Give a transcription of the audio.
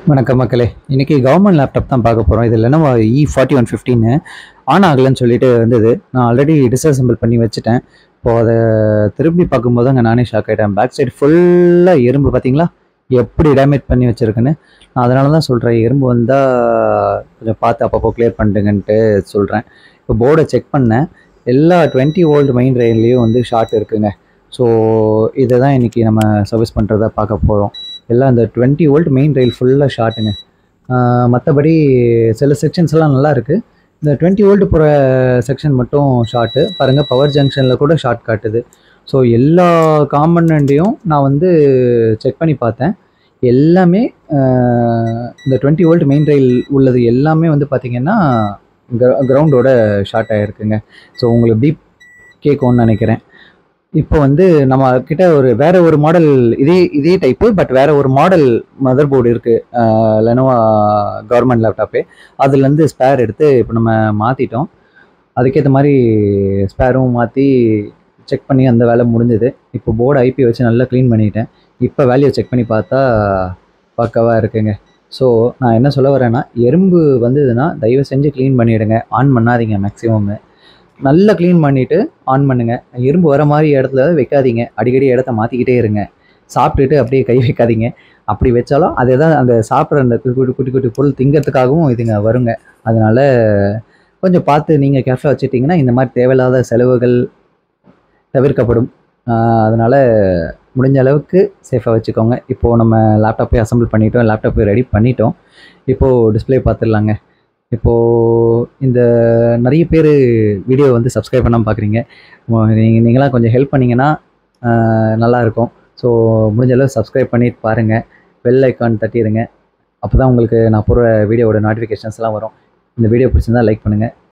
வணக்கம் மக்களே இன்றைக்கி கவர்மெண்ட் லேப்டாப் தான் பார்க்க போகிறோம் இது Lenovo இ ஃபார்ட்டி ஒன் ஃபிஃப்டின்னு ஆன் ஆகலைன்னு சொல்லிட்டு வந்தது நான் ஆல்ரெடி டிஸ்அசம்பிள் பண்ணி வச்சுட்டேன் இப்போ அதை திரும்பி பார்க்கும்போது அங்கே நானே ஷாக் ஆகிட்டேன் பேக் சைடு ஃபுல்லாக எறும்பு பார்த்தீங்களா எப்படி டேமேஜ் பண்ணி வச்சுருக்குன்னு நான் அதனால தான் சொல்கிறேன் எறும்பு வந்தால் கொஞ்சம் பார்த்து அப்பப்போ கிளியர் பண்ணிட்டுங்கன்ட்டு சொல்கிறேன் இப்போ போர்டை செக் பண்ணேன் எல்லா டுவெண்ட்டி ஓல்டு மெயின் ரயில்லையும் வந்து ஷார்ட் இருக்குங்க ஸோ இதை தான் இன்றைக்கி நம்ம சர்வீஸ் பண்ணுறதா பார்க்க போகிறோம் எல்லாம் இந்த டுவெண்ட்டி வோல்ட் மெயின் ரயில் ஃபுல்லாக ஷார்ட்டுங்க மற்றபடி சில செக்ஷன்ஸ் எல்லாம் நல்லா இருக்குது இந்த டுவெண்ட்டி வோல்ட் போகிற செக்ஷன் மட்டும் ஷார்ட்டு பாருங்கள் பவர் ஜங்ஷனில் கூட ஷார்ட் காட்டுது ஸோ எல்லா காம்பனண்ட்டையும் நான் வந்து செக் பண்ணி பார்த்தேன் எல்லாமே ஆஹ், இந்த டுவெண்ட்டி வோல்ட் மெயின் ரயில் உள்ளது எல்லாமே வந்து பார்த்திங்கன்னா கிரவுண்டோட ஷார்ட் ஆகிருக்குங்க ஸோ உங்களுக்கு பீப் கேட்கும்னு நினைக்கிறேன் இப்போ வந்து நம்ம கிட்ட ஒரு வேற ஒரு மாடல் இதே இதே டைப்பு பட் வேற ஒரு மாடல் மதர் போர்டு இருக்கு லெனோவா கவர்மெண்ட் லேப்டாப்பு அதுலேருந்து ஸ்பேர் எடுத்து இப்போ நம்ம மாற்றிட்டோம் அதுக்கேற்ற மாதிரி ஸ்பேரும் மாற்றி செக் பண்ணி அந்த வேலை முடிஞ்சது இப்போ போர்டு ஐபி வச்சு நல்லா க்ளீன் பண்ணிட்டேன் இப்போ வேல்யூ செக் பண்ணி பார்த்தா பக்காவாக இருக்குங்க ஸோ நான் என்ன சொல்ல வரேன்னா எறும்பு வந்ததுன்னா தயவு செஞ்சு க்ளீன் பண்ணிவிடுங்க ஆன் பண்ணாதீங்க மேக்ஸிமம் நல்லா க்ளீன் பண்ணிவிட்டு ஆன் பண்ணுங்க எறும்பு வர மாதிரி இடத்துல வைக்காதீங்க அடிக்கடி இடத்த மாற்றிக்கிட்டே இருங்க சாப்பிட்டுட்டு அப்படியே கை வைக்காதீங்க அப்படி வச்சாலும் அதே தான் அந்த சாப்பிட்ற அந்த குட்டி குட்டி குட்டி குட்டி பொருள் திங்கிறதுக்காகவும் இதுங்க வருங்க அதனால் கொஞ்சம் பார்த்து நீங்கள் கேர்ஃபுல்லாக வச்சுட்டிங்கன்னா இந்த மாதிரி தேவையில்லாத செலவுகள் தவிர்க்கப்படும் அதனால் முடிஞ்ச அளவுக்கு சேஃபாக வச்சுக்கோங்க இப்போது நம்ம லேப்டாப்பே அசம்பிள் பண்ணிட்டோம் லேப்டாப்பை ரெடி பண்ணிட்டோம் இப்போது டிஸ்ப்ளே பார்த்துடலாங்க இப்போது இந்த நிறைய பேர் வீடியோ வந்து சப்ஸ்கிரைப் பண்ணாமல் பார்க்குறீங்க நீங்கள் நீங்களாம் கொஞ்சம் ஹெல்ப் பண்ணிங்கன்னா ஆஹ், நல்லாயிருக்கும் ஸோ முடிஞ்ச அளவு சப்ஸ்கிரைப் பண்ணிட்டு பாருங்கள் பெல் ஐக்கான் தட்டிடுங்க அப்போ தான் உங்களுக்கு நான் போடுற வீடியோவோட நோட்டிஃபிகேஷன்ஸ்லாம் வரும் இந்த வீடியோ பிடிச்சிருந்தா லைக் பண்ணுங்கள்